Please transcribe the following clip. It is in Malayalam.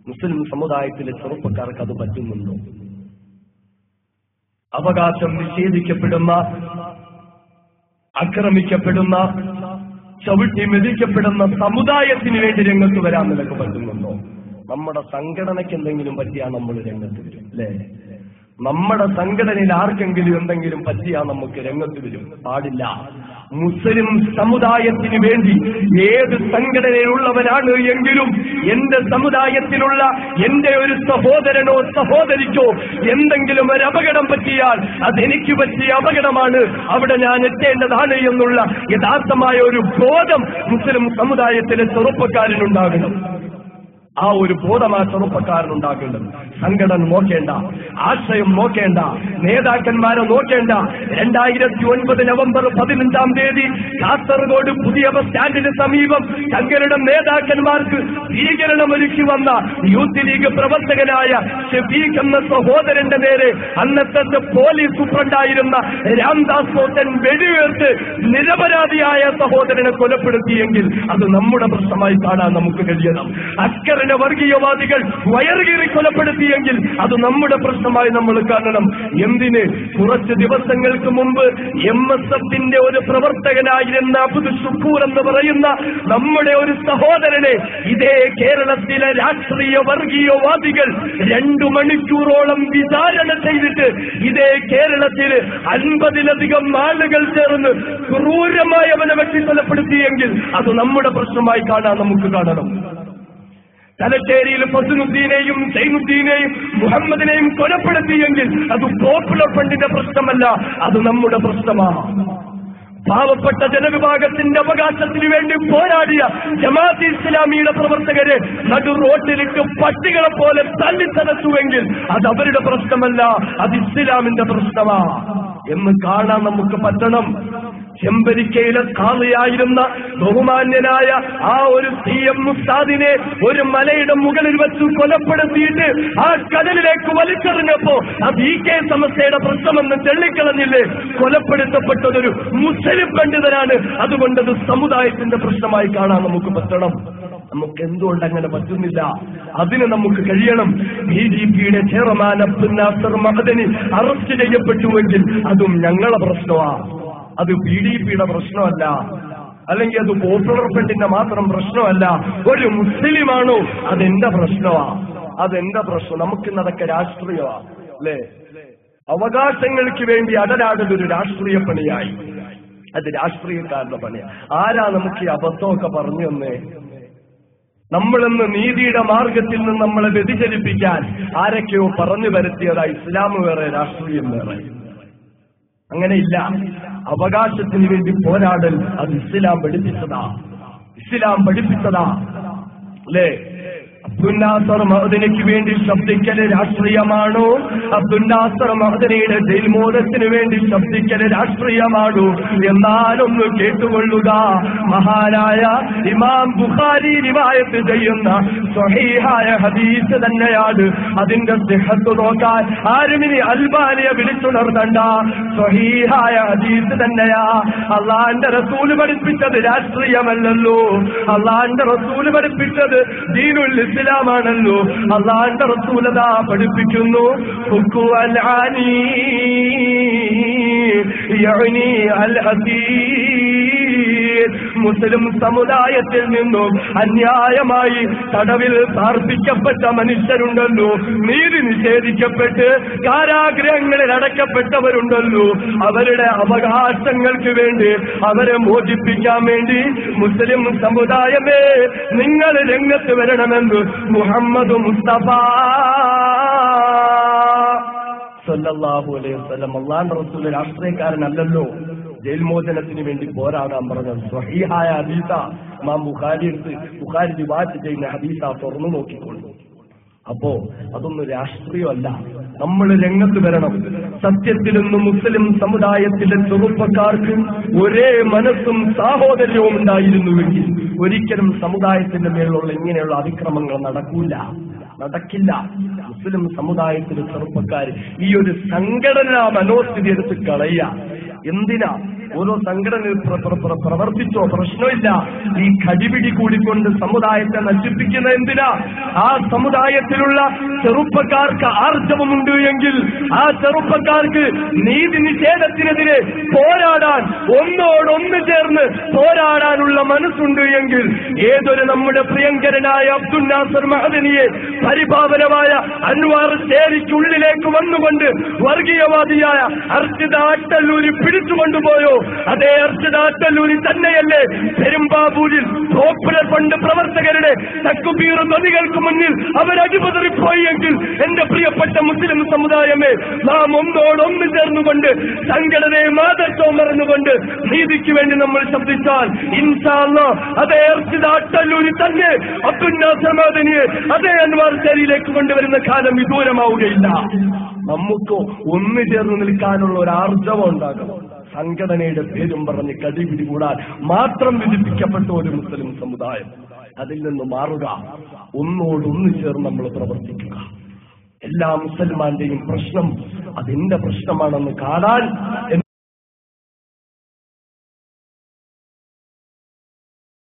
മുസ്ലിം സമുദായത്തിലെ ചെറുപ്പക്കാർക്ക് അത് പറ്റുന്നുണ്ടോ അവകാശം നിഷേധിക്കപ്പെടുന്ന ആക്രമിക്കപ്പെടുന്ന ചവിട്ടി മെതിക്കപ്പെടുന്ന സമുദായത്തിന് വേണ്ടി രംഗത്ത് വരാൻ നിനക്ക് പറ്റുന്നുണ്ടോ നമ്മുടെ സംഘടനയ്ക്ക് എന്തെങ്കിലും പറ്റിയാ നമ്മൾ രംഗത്ത് വരും അല്ലേ നമ്മുടെ സംഘടനയിൽ ആർക്കെങ്കിലും എന്തെങ്കിലും പറ്റിയാ നമുക്ക് രംഗത്ത് വരും പാടില്ല മുസ്ലിം സമുദായത്തിന് വേണ്ടി ഏത് സംഘടനയിലുള്ളവരാണ് എങ്കിലും എന്റെ സമുദായത്തിലുള്ള എന്റെ ഒരു സഹോദരനോ സഹോദരിക്കോ എന്തെങ്കിലും ഒരു അപകടം പറ്റിയാൽ അതെനിക്ക് പറ്റിയ അപകടമാണ് അവിടെ ഞാൻ എത്തേണ്ടതാണ് എന്നുള്ള യഥാർത്ഥമായ ഒരു ബോധം മുസ്ലിം സമുദായത്തിലെ ചെറുപ്പക്കാരനുണ്ടാകണം ആ ഒരു ബോധം ആ ചെറുപ്പക്കാരനുണ്ടാക്കേണ്ടത് സംഘടന നോക്കേണ്ട ആശയം നോക്കേണ്ട നേതാക്കന്മാരെ നോക്കേണ്ട രണ്ടായിരത്തി ഒൻപത് നവംബർ പതിനഞ്ചാം തീയതി കാസർഗോഡ് പുതിയ ബസ് സ്റ്റാൻഡിന് സമീപം തങ്ങളുടെ നേതാക്കന്മാർക്ക് സ്വീകരണം ഒരുക്കി വന്ന യൂത്ത് ലീഗ് പ്രവർത്തകനായ ഷെഫീഖ് എന്ന സഹോദരന്റെ നേരെ അന്നത്തെ പോലീസ് സൂപ്രണ്ടായിരുന്ന രാംദാസ് പോത്തൻ വെടിയുയർത്ത് നിരപരാധിയായ സഹോദരനെ കൊലപ്പെടുത്തിയെങ്കിൽ അത് നമ്മുടെ പ്രശ്നമായി കാണാൻ നമുക്ക് കഴിയണം അസ്കറിനെ വർഗീയവാദികൾ വയറുകീറി കൊലപ്പെടുത്തിയെങ്കിൽ അത് നമ്മുടെ പ്രശ്നമായി നമ്മൾ കാണണം എന്തിന് കുറച്ച് ദിവസങ്ങൾക്ക് മുമ്പ് എം എസ് എഫിന്റെ ഒരു പ്രവർത്തകനായിരുന്ന അബ്ദുൽ ഷുക്കൂർ എന്ന് പറയുന്ന നമ്മുടെ ഒരു സഹോദരനെ ഇതേ കേരളത്തിലെ രാഷ്ട്രീയ വർഗീയവാദികൾ രണ്ടു മണിക്കൂറോളം വിചാരണ ചെയ്തിട്ട് ഇതേ കേരളത്തിൽ അൻപതിലധികം ആളുകൾ ചേർന്ന് ക്രൂരമായി അവനെ വെട്ടി കൊലപ്പെടുത്തിയെങ്കിൽ അത് നമ്മുടെ പ്രശ്നമായി കാണാൻ നമുക്ക് കാണണം തലശ്ശേരിയിൽ ഫസുനുദ്ദീനെയും സൈനുദ്ദീനെയും മുഹമ്മദിനെയും കൊലപ്പെടുത്തിയെങ്കിൽ അത് പോപ്പുലർ ഫണ്ടിന്റെ പ്രശ്നമല്ല അത് നമ്മുടെ പ്രശ്നമാണ് പാവപ്പെട്ട ജനവിഭാഗത്തിന്റെ അവകാശത്തിന് വേണ്ടി പോരാടിയ ജമാഅത്ത് ഇസ്ലാമിയുടെ പ്രവർത്തകരെ നടു റോട്ടിലിട്ട് പട്ടികളെ പോലെ തല്ലിത്തലച്ചുവെങ്കിൽ അത് അവരുടെ പ്രശ്നമല്ല അത് ഇസ്ലാമിന്റെ പ്രശ്നമാ എന്ന് കാണാൻ നമുക്ക് പറ്റണം ചെമ്പരിക്കയിലെ കാളിയായിരുന്ന ബഹുമാന്യനായ ആ ഒരു സി എം മുസ്താദിനെ ഒരു മലയുടെ മുകളിൽ വെച്ച് കൊലപ്പെടുത്തിയിട്ട് ആ കടലിലേക്ക് വലിച്ചെറിഞ്ഞപ്പോ അത് ഈ കെ സമസ്യയുടെ പ്രശ്നമെന്ന് തെള്ളിക്കളഞ്ഞില്ലേ കൊലപ്പെടുത്തപ്പെട്ടതൊരു മുസ്ലിം പണ്ഡിതനാണ് അതുകൊണ്ടത് സമുദായത്തിന്റെ പ്രശ്നമായി കാണാൻ നമുക്ക് പറ്റണം നമുക്ക് എന്തുകൊണ്ട് അങ്ങനെ പറ്റുന്നില്ല അതിന് നമുക്ക് കഴിയണം ബി ജെ പിയുടെ ചെയർമാൻ അബ്ദുൽ നാസർ മഹദനി അറസ്റ്റ് ചെയ്യപ്പെട്ടുവെങ്കിൽ അതും ഞങ്ങളെ പ്രശ്നമാണ് അത് ബി ഡി പിയുടെ പ്രശ്നമല്ല അല്ലെങ്കിൽ അത് പോപ്പുലർ ഫ്രണ്ടിന്റെ മാത്രം പ്രശ്നമല്ല ഒരു മുസ്ലിമാണോ അതെന്റെ പ്രശ്നമാ അതെന്റെ പ്രശ്നം നമുക്കിന്ന് അതൊക്കെ രാഷ്ട്രീയമാ അല്ലേ അവകാശങ്ങൾക്ക് വേണ്ടി അടരാടൽ ഒരു രാഷ്ട്രീയ പണിയായി അത് രാഷ്ട്രീയക്കാരുടെ പണിയാ ആരാ നമുക്ക് ഈ അബദ്ധമൊക്കെ പറഞ്ഞു തന്നേ നമ്മളിന്ന് നീതിയുടെ മാർഗത്തിൽ നിന്ന് നമ്മളെ വ്യതിചലിപ്പിക്കാൻ ആരൊക്കെയോ പറഞ്ഞു വരുത്തിയതാ ഇസ്ലാം വേറെ രാഷ്ട്രീയം വേറെ അങ്ങനെയില്ല അവകാശത്തിന് വേണ്ടി പോരാടൽ അത് ഇസ്ലാം പഠിപ്പിച്ചതാ ഇസ്ലാം പഠിപ്പിച്ചതാ അല്ലേ അബ്ദുല്ലാസർ മഹദനയ്ക്ക് വേണ്ടി ശബ്ദിക്കല് രാഷ്ട്രീയമാണോ അബ്ദുല്ലാസർ മഹദനയുടെ ജയിൽമോദത്തിന് വേണ്ടി ശബ്ദിക്കല് രാഷ്ട്രീയമാണോ എന്നാലൊന്ന് കേട്ടുകൊള്ളുക മഹാനായ ഇമാം ബുഖാരി റിവായത്ത് ചെയ്യുന്ന സ്വഹീഹായ ഹദീസ് തന്നെയാണ് അതിന്റെ സിഹത്ത് നോക്കാൻ ആരും ഇനി അൽബാനിയെ വിളിച്ചുണർത്തണ്ട സ്വഹീഹായ ഹദീസ് തന്നെയാ അള്ളാന്റെ റസൂല് പഠിപ്പിച്ചത് രാഷ്ട്രീയമല്ലല്ലോ അള്ളാന്റെ റസൂല് പഠിപ്പിച്ചത് ദീനുൽ ഇസ്ലാമാണല്ലോ അള്ളാന്റെ റസൂലത പഠിപ്പിക്കുന്നു ഹുക്കു അൽ ആനി യഅ്നി അൽ ഹസീർ മുസ്ലിം സമുദായത്തിൽ നിന്നും അന്യായമായി തടവിൽ പാർപ്പിക്കപ്പെട്ട മനുഷ്യരുണ്ടല്ലോ നീതി നിഷേധിക്കപ്പെട്ട് കാരാഗ്രഹങ്ങളിൽ അടക്കപ്പെട്ടവരുണ്ടല്ലോ അവരുടെ അവകാശങ്ങൾക്ക് വേണ്ടി അവരെ മോചിപ്പിക്കാൻ വേണ്ടി മുസ്ലിം സമുദായമേ നിങ്ങൾ രംഗത്ത് വരണമെന്ന് മുഹമ്മദ് മുസ്തഫ സല്ലല്ലാഹു അലൈഹി വസല്ലം അള്ളാന്റെ റസൂൽ രാഷ്ട്രീയക്കാരനല്ലല്ലോ ജയിൽ മോചനത്തിന് വേണ്ടി പോരാടാൻ പറഞ്ഞത് സ്വഹീഹായ ഹദീസ മാം ബുഖാരി എടുത്ത് ബുഖാരി വിവാഹത്ത് ചെയ്യുന്ന ഹദീസ തുറന്നു നോക്കിക്കൊള്ളു അപ്പോ അതൊന്നും രാഷ്ട്രീയമല്ല നമ്മൾ രംഗത്ത് വരണം സത്യത്തിൽ നിന്ന് മുസ്ലിം സമുദായത്തിലെ ചെറുപ്പക്കാർക്ക് ഒരേ മനസ്സും സാഹോദര്യവും ഉണ്ടായിരുന്നുവെങ്കിൽ ഒരിക്കലും സമുദായത്തിന്റെ മേലുള്ള ഇങ്ങനെയുള്ള അതിക്രമങ്ങൾ നടക്കൂല നടക്കില്ല മുസ്ലിം സമുദായത്തിലെ ചെറുപ്പക്കാർ ഈ ഒരു സംഘടനാ മനോസ്ഥിതി എടുത്ത് കളയുക എന്തിനാ ഓരോ സംഘടനയിൽ പ്ര- പ്ര- പ്ര- പ്രവർത്തിച്ചോ പ്രശ്നമില്ല ഈ കടിപിടി കൂടിക്കൊണ്ട് സമുദായത്തെ നശിപ്പിക്കുന്ന എന്തിനാ ആ സമുദായത്തിലുള്ള ചെറുപ്പക്കാർക്ക് ആർജവമുണ്ട് എങ്കിൽ ആ ചെറുപ്പക്കാർക്ക് നീതി നിഷേധത്തിനെതിരെ പോരാടാൻ ഒന്നോടൊന്ന് ചേർന്ന് പോരാടാനുള്ള മനസ്സുണ്ട് എങ്കിൽ ഏതൊരു നമ്മുടെ പ്രിയങ്കരനായ അബ്ദുൽ നാസർ മഹദനിയെ പരിപാവനമായ അൻവാർ ചേരിക്കുള്ളിലേക്ക് വന്നുകൊണ്ട് വർഗീയവാദിയായ അർച്ചിത അട്ടല്ലൂരി പിടിച്ചുകൊണ്ടുപോയോ അതേ അർച്ചിത അട്ടല്ലൂരി തന്നെയല്ലേ പെരുമ്പാവൂരിൽ പോപ്പുലർ ഫണ്ട് പ്രവർത്തകരുടെ തക്കുപീർ നദികൾക്ക് മുന്നിൽ അവരടിപതറിപ്പോയി എങ്കിൽ എന്റെ പ്രിയപ്പെട്ട മുസ്ലിം സമുദായമേ നാം ഒന്നോടൊന്ന് ചേർന്നുകൊണ്ട് സംഘടനയെ മാതൃത്വം മറന്നുകൊണ്ട് നീതിക്ക് വേണ്ടി നമ്മൾ ശബ്ദിച്ചാൽ ഇൻഷാല്ല അതേ അർച്ചിത അട്ടല്ലൂരി തന്നെ അബ്ദുന്നാസമാദനിയെ അതേ അൻവാർ ചേരിയിലേക്ക് കൊണ്ടുവരുന്ന കാലം വിദൂരമാവുകയില്ല നമുക്ക് ഒന്നു ചേർന്ന് നിൽക്കാനുള്ള ഒരു ആർജവം ഉണ്ടാകണം സംഘടനയുടെ പേരും പറഞ്ഞ് കടിപിടി കൂടാൻ മാത്രം വിധിപ്പിക്കപ്പെട്ട ഒരു മുസ്ലിം സമുദായം അതിൽ നിന്ന് മാറുക ഒന്നോടൊന്ന് ചേർന്ന് നമ്മൾ പ്രവർത്തിക്കുക എല്ലാ മുസൽമാന്റെയും പ്രശ്നം അതെന്റെ പ്രശ്നമാണെന്ന് കാണാൻ